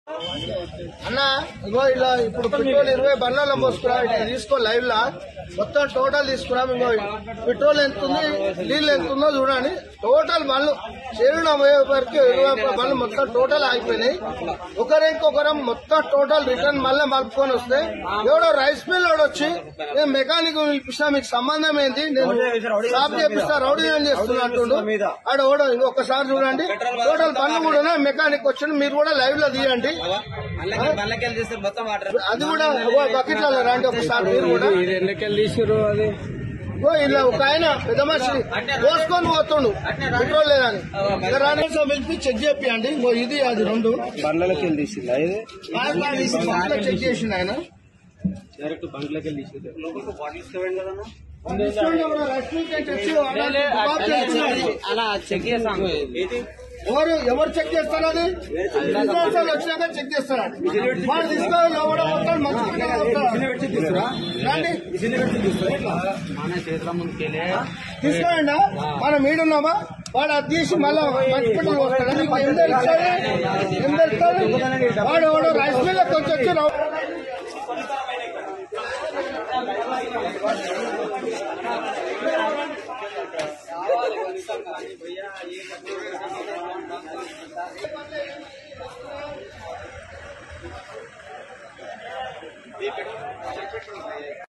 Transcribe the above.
అన్న ఇగో ఇలా ఇప్పుడు పెట్రోల్ ఇరవై బండ్లలో పోసుకురా ఇట్లా తీసుకో లైవ్ లా మొత్తం టోటల్ తీసుకురాం ఇంకో పెట్రోల్ ఎంత ఉంది నీళ్ళు ఎంత ఉందో చూడండి టోటల్ బండ్లు చేరున పోయే వరకు ఇరవై ఒక్క బండ్లు మొత్తం టోటల్ ఆగిపోయినాయి ఒకరి ఇంకొకరం మొత్తం టోటల్ రిటర్న్ మళ్ళీ మలుపుకొని వస్తే ఎవడో రైస్ మిల్ వాడు వచ్చి నేను మెకానిక్ పిలిపిస్తా మీకు సంబంధం ఏంటి నేను షాప్ చేపిస్తా రౌడీ ఏం చేస్తున్నట్టుండు ఆడ ఓడో ఇంకొకసారి చూడండి టోటల్ బండ్లు కూడా మెకానిక్ వచ్చిండు మీరు కూడా లైవ్ లో తీయండి మళ్ళకెళ్ళి తీస్తే మొత్తం వాటర్ అది కూడా బకెట్లలో రండి ఒకసారి మీరు కూడా తీసిరు అది ఇగో ఇలా ఒక ఆయన పెద్ద మనిషి పోసుకొని పోతుండు పెట్రోల్ లేదని ఇక రాని పిలిపి చెక్ చేపియండి ఇంకో ఇది అది రెండు బండ్లకి వెళ్ళి తీసిందా ఇది కాదు, కాదు, ఇది బాగా చెక్ చేసిండు ఆయన డైరెక్ట్ బండ్లకి వెళ్ళి తీసింది తీసుకోండి ఎవరో రెస్టారెంట్ వచ్చి వాళ్ళని బాబు చేస్తున్నారు. అలా చెక్ చేస్తాం ఎవరు ఎవరు చెక్ చేస్తారు అది బిజినెస్ వాళ్ళు వచ్చినాక చెక్ చేస్తారు వాళ్ళు తీసుకోవాలి ఎవడో వస్తాడు మంచిగా వస్తాడు రండి మన చేతుల ముందుకెళ్ళి తీసుకోండి మనం ఈడున్నామా వాడు అది తీసి మళ్ళా మంచి పెట్టలు వస్తాడు నీకు ఏం తెలుస్తుంది ఏం తెలుస్తుంది వాడు వాడు రైస్ మిల్ కొంచెం వచ్చి రావు